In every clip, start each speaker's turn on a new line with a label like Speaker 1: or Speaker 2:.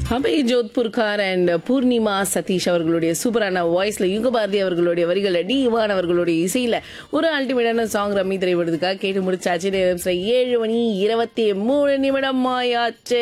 Speaker 1: Abhay Jodhpurkar and Purnima Satish அவர்களுடைய சூப்பரான வாய்ஸ்ல யுகபாரதி அவர்களுடைய வரிகள் டி இவான் அவர்களுடைய இசையில ஒரு அல்டிமேட்டான சாங் ரம்மி திரைப்படத்துக்காக கேட்டு முடிச்சாச்சு நேரம் சரி ஏழு மணி இருபத்தி மூணு நிமிடம் ஆயாச்சே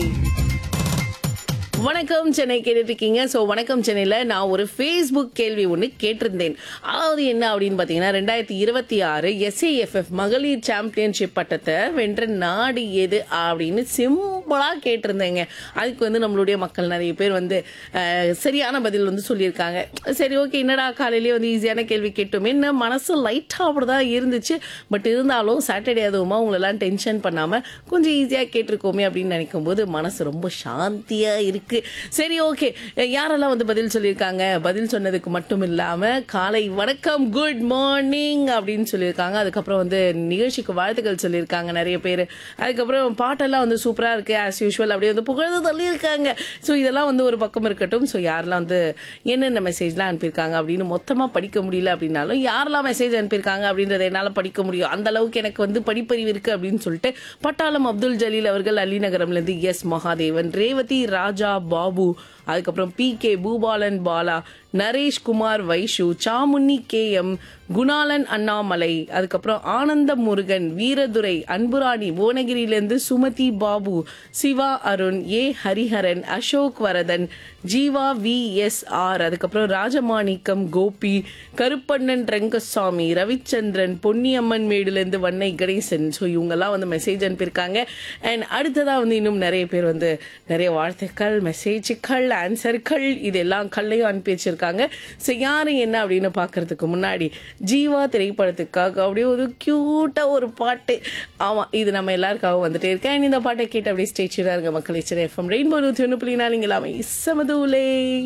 Speaker 1: வணக்கம் சென்னை கேட்டுட்டு இருக்கீங்க ஸோ வணக்கம் சென்னையில் நான் ஒரு ஃபேஸ்புக் கேள்வி ஒன்று கேட்டிருந்தேன் அதாவது என்ன அப்படின்னு பார்த்தீங்கன்னா ரெண்டாயிரத்தி இருபத்தி ஆறு எஸ்ஏஎஃப்எஃப் மகளிர் சாம்பியன்ஷிப் பட்டத்தை வென்ற நாடு எது அப்படின்னு சிம்பிளாக கேட்டிருந்தேங்க அதுக்கு வந்து நம்மளுடைய மக்கள் நிறைய பேர் வந்து அஹ், சரியான பதில் வந்து சொல்லியிருக்காங்க சரி ஓகே என்னடா காலையிலேயே வந்து ஈஸியான கேள்வி கேட்டோமே என்ன மனசு லைட்டாக அப்படிதான் இருந்துச்சு பட் இருந்தாலும் சாட்டர்டே அதுவுமா உங்களெல்லாம் டென்ஷன் பண்ணாமல் கொஞ்சம் ஈஸியாக கேட்டிருக்கோமே அப்படின்னு நினைக்கும் போது மனசு ரொம்ப சாந்தியாக இருக்கு சரி ஓகே யாரெல்லாம் வந்து பதில் சொல்லியிருக்காங்க பதில் சொன்னதுக்கு மட்டும் இல்லாமல் காலை வணக்கம் குட் மார்னிங் அப்படின்னு சொல்லியிருக்காங்க அதுக்கப்புறம் வந்து நிகழ்ச்சிக்கு வாழ்த்துக்கள் சொல்லியிருக்காங்க நிறைய பேர் அதுக்கப்புறம் பாட்டெல்லாம் வந்து சூப்பராக இருக்கு ஆஸ் யூஷுவல் அப்படியே வந்து புகழ்ந்து தள்ளியிருக்காங்க ஸோ இதெல்லாம் வந்து ஒரு பக்கம் இருக்கட்டும் ஸோ யாரெல்லாம் வந்து என்னென்ன மெசேஜ்லாம் அனுப்பியிருக்காங்க அப்படின்னு மொத்தமாக படிக்க முடியல அப்படின்னாலும் யாரெல்லாம் மெசேஜ் அனுப்பியிருக்காங்க அப்படின்றத என்னால் படிக்க முடியும் அந்த அளவுக்கு எனக்கு வந்து படிப்பறிவு இருக்கு அப்படின்னு சொல்லிட்டு பட்டாளம் அப்துல் ஜலீல் அவர்கள் அலிநகரம்லேருந்து எஸ் மகாதேவன் ரேவதி ராஜா பாபு அதுக்கப்புறம் P K Boopalan Bala Naresh Kumar Vaishu Samunni K M Gunalan Annamalai அதுக்கப்புறம் ஆனந்த முருகன் வீரதுரை அன்புராணி புவனகிரியிலேருந்து Sumathi Babu Siva Arun A Hariharan Ashok Varadhan Jeeva V S R அதுக்கப்புறம் ராஜமாணிக்கம் கோபி கருப்பண்ணன் ரங்கசாமி ரவிச்சந்திரன் பொன்னியம்மன் மேடுலேருந்து வன்னை கணேசன் ஸோ இவங்கெல்லாம் வந்து மெசேஜ் அனுப்பியிருக்காங்க அண்ட் அடுத்ததாக வந்து இன்னும் நிறைய பேர் வந்து நிறைய வாழ்த்துக்கள் மெசேஜுக்கள் ஆன்சர்கள் இதெல்லாம் கல்லையும் அனுப்பி வச்சிருக்காங்க ஸோ யாரு என்ன அப்படின்னு பார்க்கறதுக்கு முன்னாடி ஜீவா திரைப்படத்துக்காக அப்படியே ஒரு க்யூட்டாக ஒரு பாட்டு ஆமாம் இது நம்ம எல்லாருக்காகவும் வந்துட்டே இருக்கேன் And இந்த பாட்டை கேட்டு அப்படியே ஸ்டேச்சுடாக இருங்க மக்கள் இச்சனை எஃப்எம் ரெயின்போ நூற்றி ஒன்று புள்ளி நாலு இங்கே எல்லாமே சமதூலே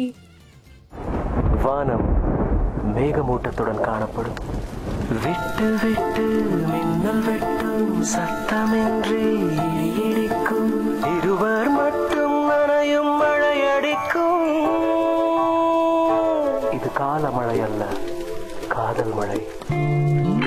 Speaker 2: வானம் மேகமூட்டத்துடன் காணப்படும் விட்டு விட்டு மின்னல் வெட்டும் சத்தமின்றி இடிக்கும் இருவர் மட்டும் நனையும் மழையடிக்கும் இது கால மழை அல்ல காதல் மழை